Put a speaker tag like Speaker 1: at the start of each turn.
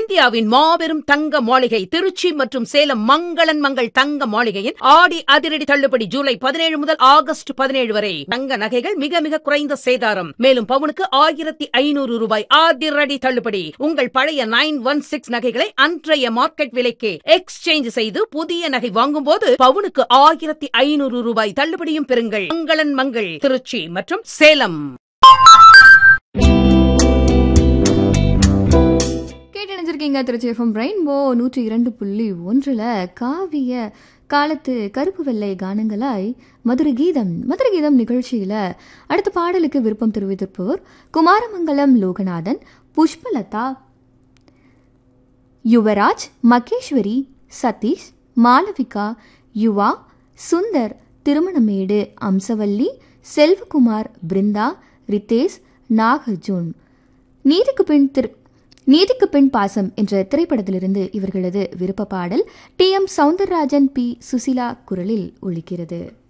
Speaker 1: இந்தியாவின் மாபெரும் தங்க மாளிகை திருச்சி மற்றும் சேலம் மங்களன் மங்கள் தங்க மாளிகையின் ஆடி அதிரடி தள்ளுபடி ஜூலை பதினேழு முதல் ஆகஸ்ட் பதினேழு வரை தங்க நகைகள் மிக மிக குறைந்த சேதாரம் மேலும் பவுனுக்கு ஆயிரத்தி ஐநூறு ரூபாய் அதிரடி தள்ளுபடி உங்கள் பழைய நைன் ஒன் சிக்ஸ் நகைகளை அன்றைய மார்க்கெட் விலைக்கு எக்ஸ்சேஞ்ச் செய்து புதிய நகை வாங்கும்போது பவுனுக்கு ஆயிரத்தி ஐநூறு ரூபாய் தள்ளுபடியும் பெறுங்கள் மங்களன் மங்கள் திருச்சி மற்றும் சேலம்
Speaker 2: கேட்டணிஞ்சிருக்கீங்க திருச்சி எஃப்எம் ரெயின்போ நூற்றி இரண்டு புள்ளி ஒன்றில் காவிய காலத்து கருப்பு வெள்ளை கானங்களாய் மதுரை கீதம் மதுரை கீதம் நிகழ்ச்சியில் அடுத்த பாடலுக்கு விருப்பம் தெரிவித்திருப்பவர் குமாரமங்கலம் லோகநாதன் புஷ்பலதா யுவராஜ் மகேஸ்வரி சதீஷ் மாளவிகா யுவா சுந்தர் திருமணமேடு அம்சவல்லி செல்வகுமார் பிருந்தா ரித்தேஷ் நாகார்ஜுன் நீதிக்கு பின் திரு நீதிக்கு பின் பாசம் என்ற திரைப்படத்திலிருந்து இவர்களது விருப்ப பாடல் டி எம் சவுந்தரராஜன் பி சுசிலா குரலில் ஒழிக்கிறது